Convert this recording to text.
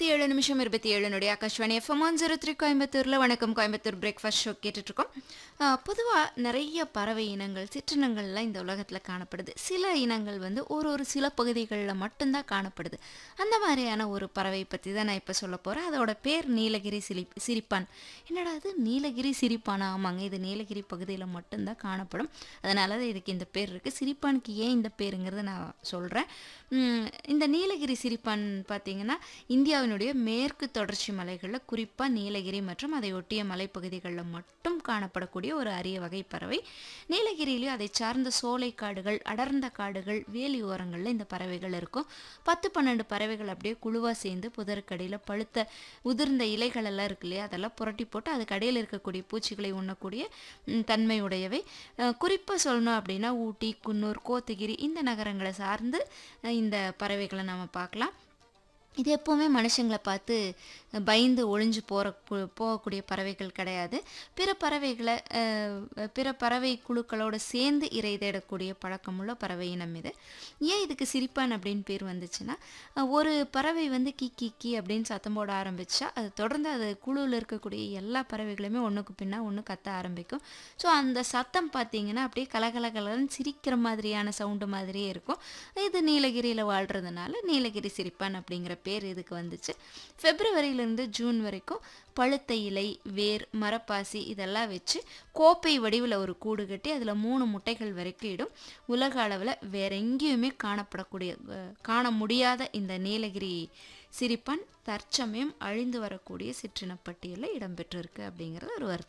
இருபத்தி ஏழு நிமிஷம் இருபத்தி ஏழு நொடி Akashvani FM one zero three கோயம்புத்தூரில் வணக்கம் கோயம்புத்தூர் பிரேக்ஃபாஸ்ட் ஷோ கேட்டுட்ருக்கோம் பொதுவாக நிறைய பறவை இனங்கள் சிற்றினங்கள்லாம் இந்த உலகத்தில் காணப்படுது சில இனங்கள் வந்து ஒரு ஒரு சில பகுதிகளில் மட்டும்தான் காணப்படுது அந்த மாதிரியான ஒரு பறவை பற்றி தான் நான் இப்போ சொல்ல போகிறேன் அதோட பேர் நீலகிரி சிலி சிரிப்பான் என்னடா அது நீலகிரி சிரிப்பானா ஆமாங்க இது நீலகிரி பகுதியில் மட்டும்தான் காணப்படும் அதனால தான் இதுக்கு இந்த பேர் இருக்குது சிரிப்பானுக்கு ஏன் இந்த பேருங்கிறத நான் சொல்கிறேன் இந்த நீலகிரி சிரிப்பான் பார்த்தீங்கன்னா இந்தியாவினுடைய மேற்கு தொடர்ச்சி மலைகளில் குறிப்பாக நீலகிரி மற்றும் அதை ஒட்டிய மலைப்பகுதிகளில் மட்டும் காணப்படக்கூடிய ஒரு அரிய வகை பறவை நீலகிரியிலையும் அதை சார்ந்த சோலை காடுகள் அடர்ந்த காடுகள் வேலி ஓரங்களில் இந்த பறவைகள் இருக்கும் பத்து பன்னெண்டு பறவைகள் அப்படியே குழுவாக சேர்ந்து புதருக்கடியில் பழுத்த உதிர்ந்த இலைகள் எல்லாம் இருக்கு இல்லையா அதெல்லாம் புரட்டி போட்டு அதுக்கு அடியில் இருக்கக்கூடிய பூச்சிகளை உண்ணக்கூடிய ம், தன்மை உடையவை குறிப்பாக சொல்லணும் அப்படின்னா ஊட்டி குன்னூர் கோத்தகிரி இந்த நகரங்களை சார்ந்து அஹ், இந்த பறவைகளை நம்ம பார்க்கலாம் இது எப்போவுமே மனுஷங்களை பார்த்து பயந்து ஒளிஞ்சு போகிற போகக்கூடிய பறவைகள் கிடையாது பிற பறவைகளை அஹ், பிற பறவை குழுக்களோட சேர்ந்து இறை தேடக்கூடிய பழக்கமுள்ள பறவை இனம் இது ஏன் இதுக்கு சிரிப்பான் அப்படின்னு பேர் வந்துச்சுன்னா அஹ், ஒரு பறவை வந்து கி கி கி அப்படின்னு சத்தம் போட ஆரம்பிச்சா அது தொடர்ந்து அது குழுவில் இருக்கக்கூடிய எல்லா பறவைகளுமே ஒன்றுக்கு பின்னா ஒன்று கத்த ஆரம்பிக்கும் ஸோ அந்த சத்தம் பார்த்தீங்கன்னா அப்படியே கலகல கலன்னு சிரிக்கிற மாதிரியான சவுண்டு மாதிரியே இருக்கும் இது நீலகிரியில் வாழ்கிறதுனால நீலகிரி சிரிப்பான் அப்படிங்கிற பேர் இதுக்கு வந்துச்சு பிப்ரவரியிலேருந்து ஜூன் வரைக்கும் பழுத்த இலை வேர் மரப்பாசி இதெல்லாம் வச்சு கோப்பை வடிவில் ஒரு கூடு கட்டி அதில் மூணு முட்டைகள் வரைக்கும் இடும் உலக அளவில் வேற எங்கேயுமே காணப்படக்கூடிய அஹ், காண முடியாத இந்த நீலகிரி சிரிப்பான் தற்சமயம் அழிந்து வரக்கூடிய சிற்றின பட்டியலில் இடம்பெற்றிருக்கு அப்படிங்கிறது ஒரு வருத்தம்